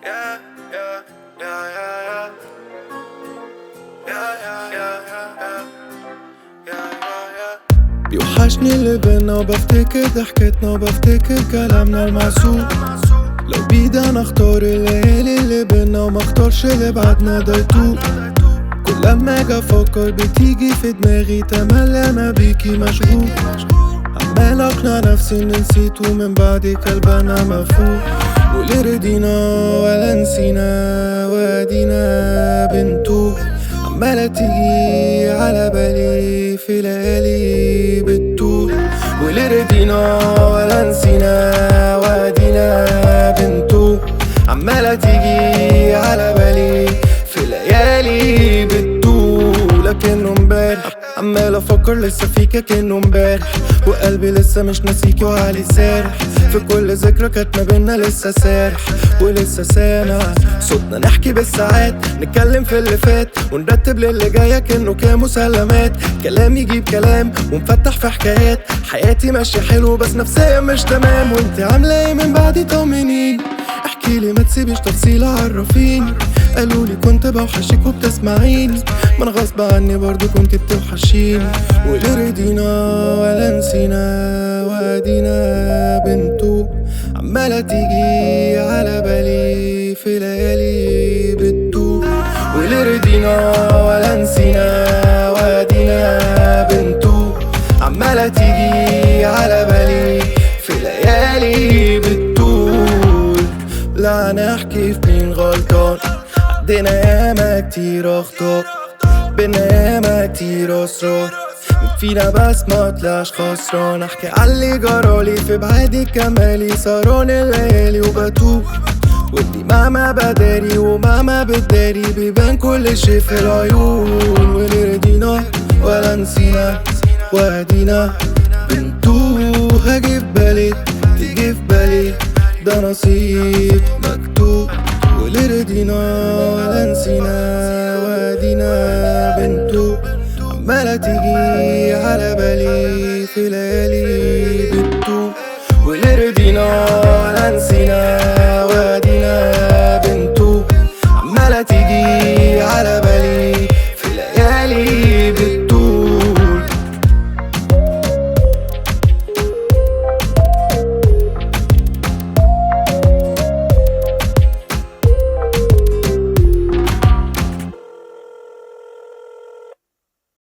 yeah, yeah, yeah, yeah, yeah. Yeah, yeah, yeah, yeah, yeah. Yeah, yeah, yeah. بيوحشني اللي بينا وبفتكر ضحكتنا وبفتكر كلامنا المعسول لو بيدي انا اختار الليالي اللي بينا وما اختارش اللي بعدنا ده يطول كل لما اجي افكر بتيجي في دماغي تملي انا بيكي مشغول عمال اقنع نفسي اني نسيت ومن بعدك قلب انا مفهوم واللي رضينا ولا نسينا وادينا بنتو عمالة تيجي على بالي في ليالي بتطول واللي رضينا ولا نسينا وادينا بنتو عمالة تيجي على بالي في ليالي بتطول لكنه امبارح عمال افكر لسه فيك كأنه امبارح وقلبي لسه مش ناسيكي وعلي سارح في كل ذكرى كانت ما بينا لسه سارح ولسه سامع صوتنا نحكي بالساعات نتكلم في اللي فات ونرتب للي جاية كأنه كام مسلمات كلام يجيب كلام ونفتح في حكايات حياتي ماشية حلو بس نفسيا مش تمام وانت عاملة ايه من بعدي طمنيني احكي لي ما تسيبيش تفصيلة عرفيني قالوا لي كنت بوحشك وبتسمعيني ما انا غصب عني برضو كنت بتوحشيني واللي رضينا ولا نسينا وادينا بنتو عمالة تيجي على بالي في ليالي بتو واللي رضينا ولا نسينا وادينا بنتو عمالة تيجي على بالي في ليالي بتطول لا نحكي في مين غلطان عدينا ياما كتير اخطاء بينا ياما كتير اسرار مين فينا بس ما طلعش خسران احكي عاللي جرالي في بعادي كمالي سهران الليالي وبتوه ودي مهما بداري ومهما بتداري بيبان كل شي في العيون واللي رضينا ولا نسينا وادينا بنتوه هاجي في بالي تيجي في بالي ده نصيب مكتوب واللي رضينا ولا نسينا وادينا بنتو عمالة تيجي على بالي في ليالي